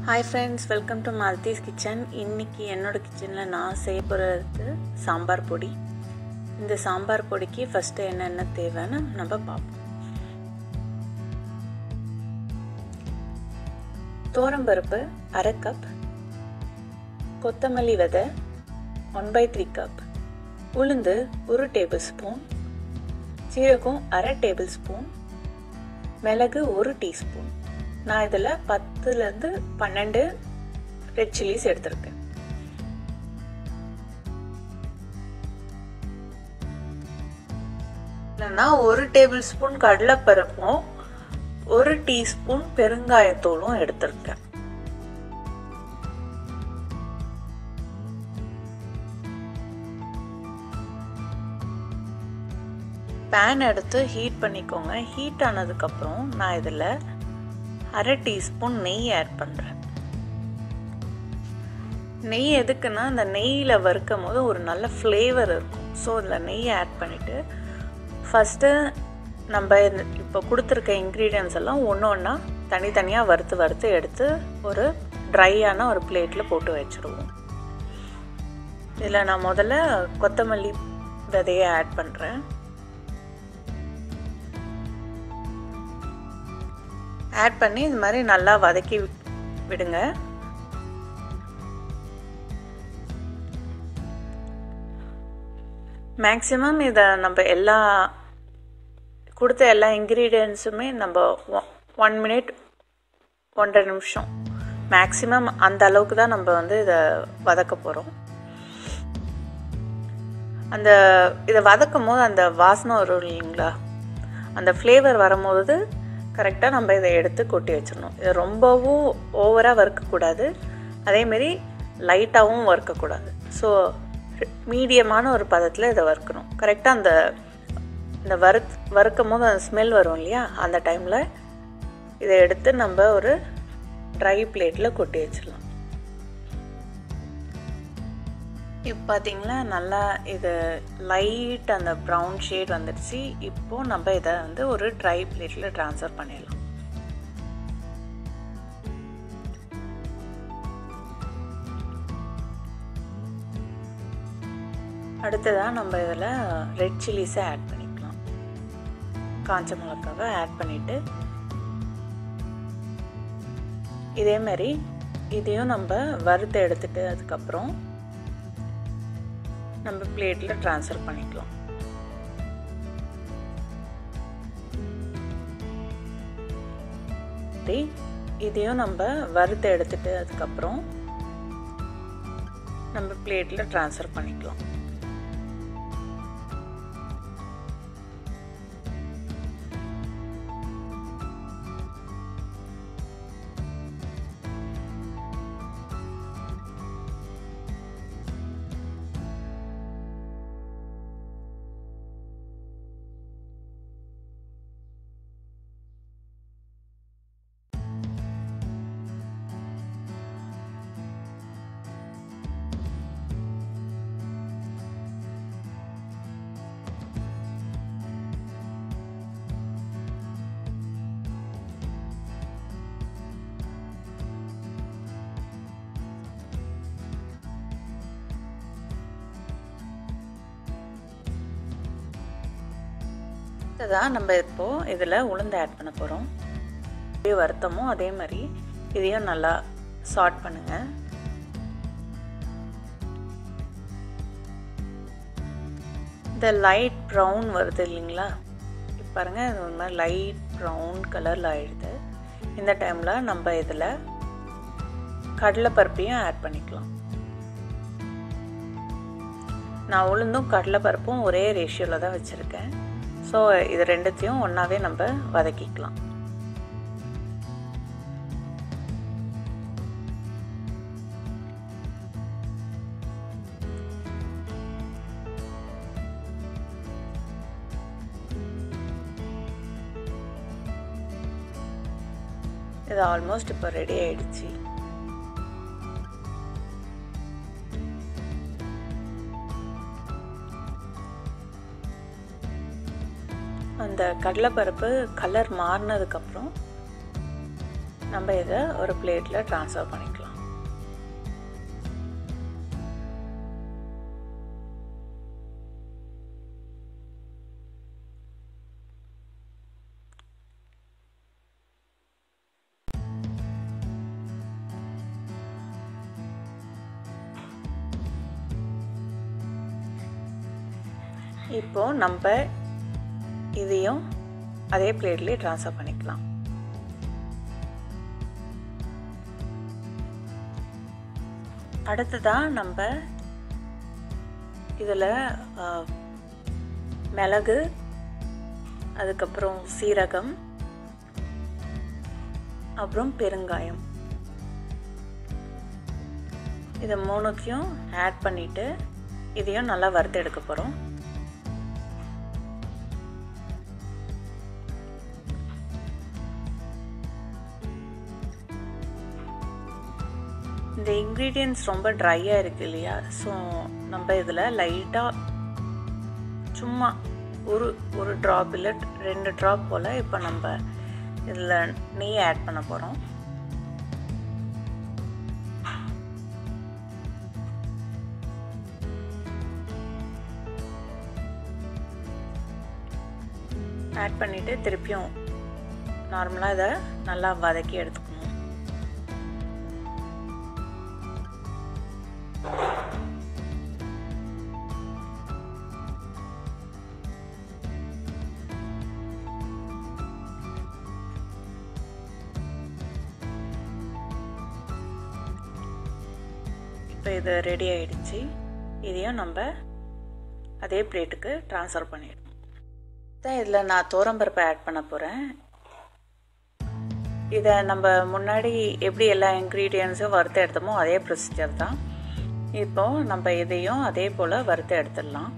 hi friends welcome to Malathi's kitchen இன்றைக்கி என்னோடய கிச்சனில் நான் செய்ய போகிறது சாம்பார் பொடி இந்த சாம்பார் பொடிக்கு ஃபஸ்ட்டு என்னென்ன தேவைன்னு நம்ம பார்ப்போம் தோரம்பருப்பு அரை கப் கொத்தமல்லி விதை ஒன் பை த்ரீ கப் உளுந்து ஒரு டேபிள் ஸ்பூன் சீரகம் அரை டேபிள் ஸ்பூன் மிளகு ஒரு டீஸ்பூன் நான் இதில் பத்துலேருந்து பன்னெண்டு ரெட் சில்லிஸ் எடுத்திருக்கேன் இல்லைன்னா ஒரு டேபிள் ஸ்பூன் கடலைப்பருப்பும் ஒரு டீஸ்பூன் பெருங்காயத்தூளும் எடுத்திருக்கேன் பேன் எடுத்து ஹீட் பண்ணிக்கோங்க ஹீட் ஆனதுக்கப்புறம் நான் இதில் அரை டீஸ்பூன் நெய் ஆட் பண்ணுறேன் நெய் எதுக்குன்னா அந்த நெய்யில் வறுக்கும் போது ஒரு நல்ல ஃப்ளேவர் இருக்கும் ஸோ இதில் நெய் ஆட் பண்ணிவிட்டு ஃபஸ்ட்டு நம்ம இப்போ கொடுத்துருக்க இன்க்ரீடியன்ஸ் எல்லாம் ஒன்று ஒன்றா தனித்தனியாக வறுத்து வறுத்து எடுத்து ஒரு ட்ரையான ஒரு பிளேட்டில் போட்டு வச்சுருவோம் இதில் நான் முதல்ல கொத்தமல்லி விதையை ஆட் பண்ணுறேன் ஆட் பண்ணி இது மாதிரி நல்லா வதக்கி விடுங்க மேக்ஸிமம் இதை நம்ம எல்லா கொடுத்த எல்லா இன்க்ரீடியன்ஸுமே நம்ம ஒன் மினிட் ஒன்றரை நிமிஷம் மேக்ஸிமம் அந்த அளவுக்கு தான் நம்ம வந்து இதை வதக்க போகிறோம் அந்த இதை வதக்கும் போது அந்த வாசனை வரும் இல்லைங்களா அந்த ஃப்ளேவர் வரும்போது கரெக்டாக நம்ம இதை எடுத்து கொட்டி வச்சிடணும் இதை ரொம்பவும் ஓவராக வறுக்கக்கூடாது அதேமாரி லைட்டாகவும் வறுக்கக்கூடாது ஸோ மீடியமான ஒரு பதத்தில் இதை வறுக்கணும் கரெக்டாக அந்த இந்த வறு வறுக்கும் போது அந்த ஸ்மெல் வரும் இல்லையா அந்த டைமில் இதை எடுத்து நம்ம ஒரு ட்ரை பிளேட்டில் கொட்டி வச்சிடலாம் இப்போ பார்த்தீங்களா நல்லா இது லைட் அந்த ப்ரௌன் ஷேட் வந்துடுச்சு இப்போது நம்ம இதை வந்து ஒரு ட்ரை பிளேட்டில் ட்ரான்ஸ்ஃபர் பண்ணிடலாம் அடுத்ததாக நம்ம இதில் ரெட் சில்லிஸை ஆட் பண்ணிக்கலாம் காஞ்ச மிளகாவை ஆட் பண்ணிவிட்டு இதே மாதிரி இதையும் நம்ம வறுத்து எடுத்துட்டு அதுக்கப்புறம் நம்ம பிளேட்டில் ட்ரான்ஸ்ஃபர் பண்ணிக்கலாம் இதையும் நம்ம வறுத்து எடுத்துட்டு அதுக்கப்புறம் நம்ம பிளேட்டில் ட்ரான்ஸ்ஃபர் பண்ணிக்கலாம் அடுத்ததாக நம்ம இப்போது இதில் உளுந்து ஆட் பண்ண போகிறோம் அப்படியே வருத்தமோ அதே மாதிரி இதையும் நல்லா சாட் பண்ணுங்கள் இந்த லைட் ப்ரௌன் வருது இல்லைங்களா இப்போ பாருங்கள் இது ஒரு மாதிரி லைட் ப்ரௌன் கலரில் ஆயிடுது இந்த டைமில் நம்ம இதில் கடலைப்பருப்பையும் ஆட் பண்ணிக்கலாம் நான் உளுந்தும் கடலைப்பருப்பும் ஒரே ரேஷியோவில் தான் வச்சுருக்கேன் ஸோ இது ரெண்டுத்தையும் ஒன்றாவே நம்ம வதக்கிக்கலாம் இது ஆல்மோஸ்ட் இப்போ ரெடி ஆயிடுச்சு அந்த கடலைப்பருப்பு கலர் மாறினதுக்கப்புறம் நம்ம இதை ஒரு பிளேட்டில் ட்ரான்ஸ்ஃபர் பண்ணிக்கலாம் இப்போ நம்ம இதையும் அதே பிளேட்லேயே ட்ரான்ஸ்ஃபர் பண்ணிக்கலாம் அடுத்ததாக நம்ம இதில் மிளகு அதுக்கப்புறம் சீரகம் அப்புறம் பெருங்காயம் இதை மூணுத்தையும் ஆட் பண்ணிவிட்டு இதையும் நல்லா வறுத்து எடுக்க போகிறோம் இந்த இன்க்ரீடியன்ட்ஸ் ரொம்ப ட்ரையாக இருக்குது இல்லையா ஸோ நம்ம இதில் லைட்டாக சும்மா ஒரு ஒரு ட்ராப் இல்லை ரெண்டு ட்ராப் போல் இப்போ நம்ம இதில் நெய் ஆட் பண்ண போகிறோம் ஆட் பண்ணிவிட்டு திருப்பியும் நார்மலாக இதை நல்லா வதக்கி எடுத்துக்கணும் இப்போ இது ரெடி ஆயிடுச்சு இதையும் நம்ம அதே பிளேட்டுக்கு ட்ரான்ஸ்ஃபர் பண்ணிடணும் தான் இதில் நான் தோரம்பருப்பை ஆட் பண்ண போகிறேன் இதை நம்ம முன்னாடி எப்படி எல்லா இன்க்ரீடியன்ஸும் வறுத்து எடுத்தோமோ அதே ப்ரொசீஜர் தான் இப்போ நம்ம இதையும் அதே போல் வறுத்து எடுத்துடலாம்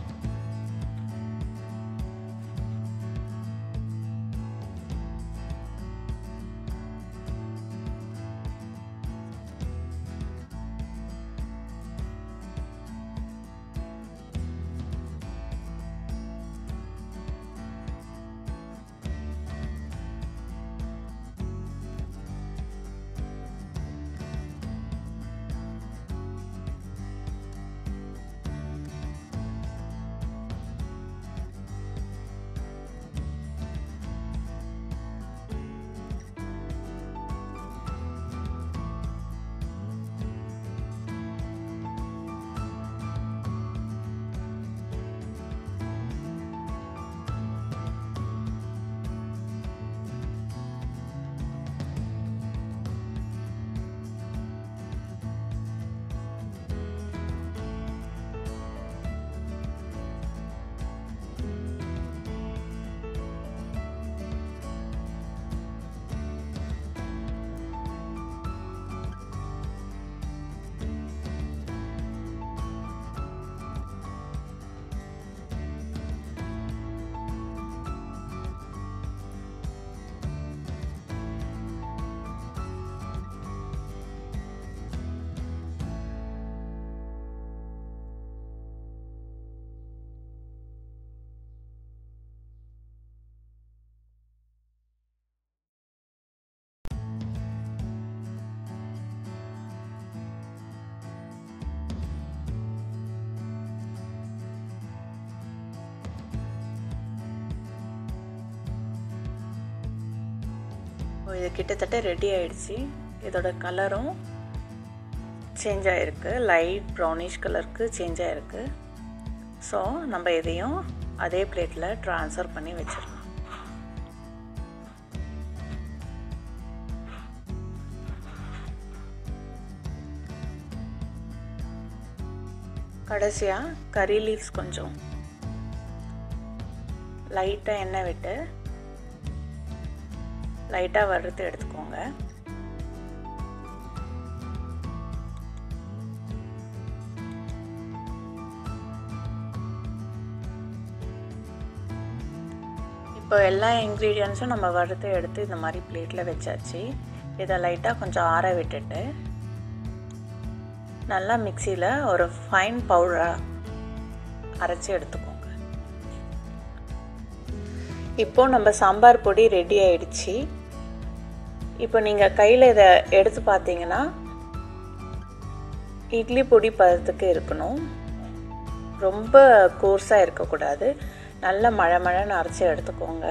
இது கிட்டத்தட்ட ரெடி ஆயிடுச்சு இதோட கலரும் சேஞ்ச் ஆகிருக்கு லைட் ப்ரௌனிஷ் கலருக்கு சேஞ்ச் ஆகிருக்கு ஸோ நம்ம இதையும் அதே பிளேட்டில் ட்ரான்ஸ்ஃபர் பண்ணி வச்சிடலாம் கடைசியாக கறி லீவ்ஸ் கொஞ்சம் லைட்டாக எண்ணெய் விட்டு லைட்டாக வறுத்து எடுத்துக்கோங்க இப்போ எல்லா இன்க்ரீடியன்ஸும் நம்ம வறுத்து எடுத்து இந்த மாதிரி பிளேட்டில் வச்சாச்சு இதை லைட்டாக கொஞ்சம் ஆற விட்டுட்டு நல்லா மிக்சியில் ஒரு ஃபைன் பவுடராக அரைச்சி எடுத்துக்கோங்க இப்போது நம்ம சாம்பார் பொடி ரெடி ஆயிடுச்சு இப்போ நீங்கள் கையில் இதை எடுத்து பார்த்தீங்கன்னா இட்லி பொடி பதத்துக்கு இருக்கணும் ரொம்ப கோர்ஸாக இருக்கக்கூடாது நல்ல மழை மழைன்னு அரைச்சி எடுத்துக்கோங்க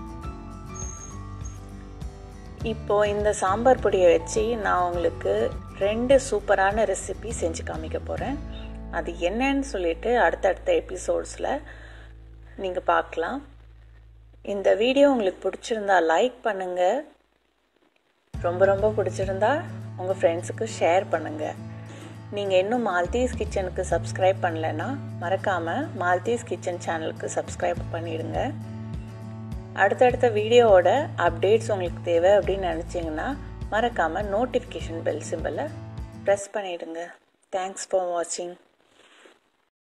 இப்போது இந்த சாம்பார் பொடியை வச்சு நான் உங்களுக்கு ரெண்டு சூப்பரான ரெசிபி செஞ்சு காமிக்க போகிறேன் அது என்னன்னு சொல்லிட்டு அடுத்தடுத்த எபிசோட்ஸில் நீங்கள் பார்க்கலாம் இந்த வீடியோ உங்களுக்கு பிடிச்சிருந்தா லைக் பண்ணுங்கள் ரொம்ப ரொம்ப பிடிச்சிருந்தா உங்கள் ஃப்ரெண்ட்ஸுக்கு ஷேர் பண்ணுங்கள் நீங்கள் இன்னும் மால்தீஸ் கிச்சனுக்கு சப்ஸ்கிரைப் பண்ணலைன்னா மறக்காமல் மால்தீஸ் கிச்சன் சேனலுக்கு சப்ஸ்கிரைப் பண்ணிடுங்க அடுத்தடுத்த வீடியோவோட அப்டேட்ஸ் உங்களுக்கு தேவை அப்படின்னு நினச்சிங்கன்னா மறக்காமல் நோட்டிஃபிகேஷன் பெல் சிம்பிளை ப்ரெஸ் பண்ணிவிடுங்க தேங்க்ஸ் ஃபார் வாட்சிங்